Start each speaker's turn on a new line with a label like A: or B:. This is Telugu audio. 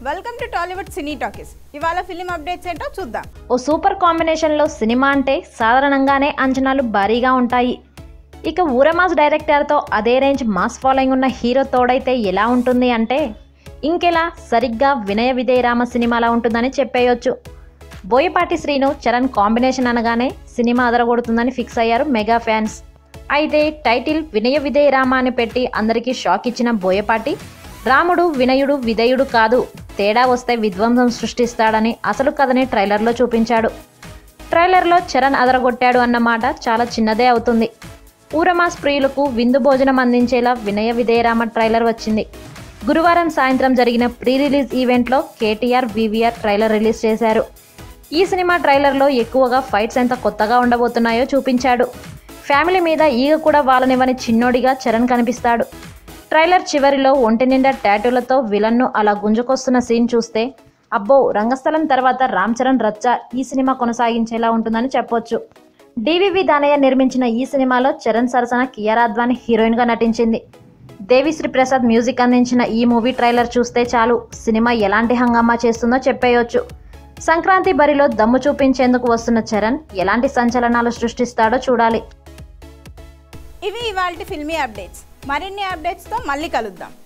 A: welcome to Tollywood cine talkies ఇవాళ ఫిలిం అప్డేట్స్ ఏంటో చూద్దాం
B: ఓ సూపర్ కాంబినేషన్లో సినిమా అంటే సాధారణంగానే అంచనాలు భారీగా ఉంటాయి ఇక ఊరమాస్ డైరెక్టర్తో అదే రేంజ్ మాస్ ఫాలోయింగ్ ఉన్న హీరో తోడైతే ఎలా ఉంటుంది అంటే ఇంకెలా సరిగ్గా వినయ విధేయరామ సినిమాలా ఉంటుందని చెప్పేయొచ్చు బోయపాటి శ్రీను చరణ్ కాంబినేషన్ అనగానే సినిమా అదరగొడుతుందని ఫిక్స్ అయ్యారు మెగా ఫ్యాన్స్ అయితే టైటిల్ వినయ విధేయరామ అని పెట్టి అందరికీ షాక్ ఇచ్చిన బోయపాటి రాముడు వినయుడు విధేయుడు కాదు తేడా వస్తే విధ్వంసం సృష్టిస్తాడని అసలు కథని ట్రైలర్లో చూపించాడు ట్రైలర్లో చరణ్ అదరగొట్టాడు అన్నమాట చాలా చిన్నదే అవుతుంది ఊరమాస్ ప్రియులకు విందు భోజనం అందించేలా వినయ విధేయరామ ట్రైలర్ వచ్చింది గురువారం సాయంత్రం జరిగిన ప్రీ రిలీజ్ ఈవెంట్లో కేటీఆర్ వివిఆర్ ట్రైలర్ రిలీజ్ చేశారు ఈ సినిమా ట్రైలర్లో ఎక్కువగా ఫైట్స్ ఎంత కొత్తగా ఉండబోతున్నాయో చూపించాడు ఫ్యామిలీ మీద ఈగ కూడా వాళ్ళనివ్వని చిన్నోడిగా చరణ్ కనిపిస్తాడు ట్రైలర్ చివరిలో ఒంటి నిండా టాటూలతో విలన్ను అలా గుంజుకొస్తున్న సీన్ చూస్తే అబ్బో రంగస్థలం తర్వాత రామ్ చరణ్ రచ్చ ఈ సినిమా కొనసాగించేలా ఉంటుందని చెప్పొచ్చు డివివి దానయ్య నిర్మించిన ఈ సినిమాలో చరణ్ సరసన కియారా అద్వాని హీరోయిన్గా నటించింది దేవిశ్రీ ప్రసాద్ మ్యూజిక్ అందించిన ఈ మూవీ ట్రైలర్ చూస్తే చాలు సినిమా ఎలాంటి హంగామా చేస్తుందో చెప్పేయొచ్చు సంక్రాంతి బరిలో దమ్ము చూపించేందుకు వస్తున్న చరణ్ ఎలాంటి సంచలనాలు సృష్టిస్తాడో చూడాలి
A: ఇవి ఇవాళ ఫిల్మీ అప్డేట్స్ మరిన్ని అప్డేట్స్తో మళ్ళీ కలుద్దాం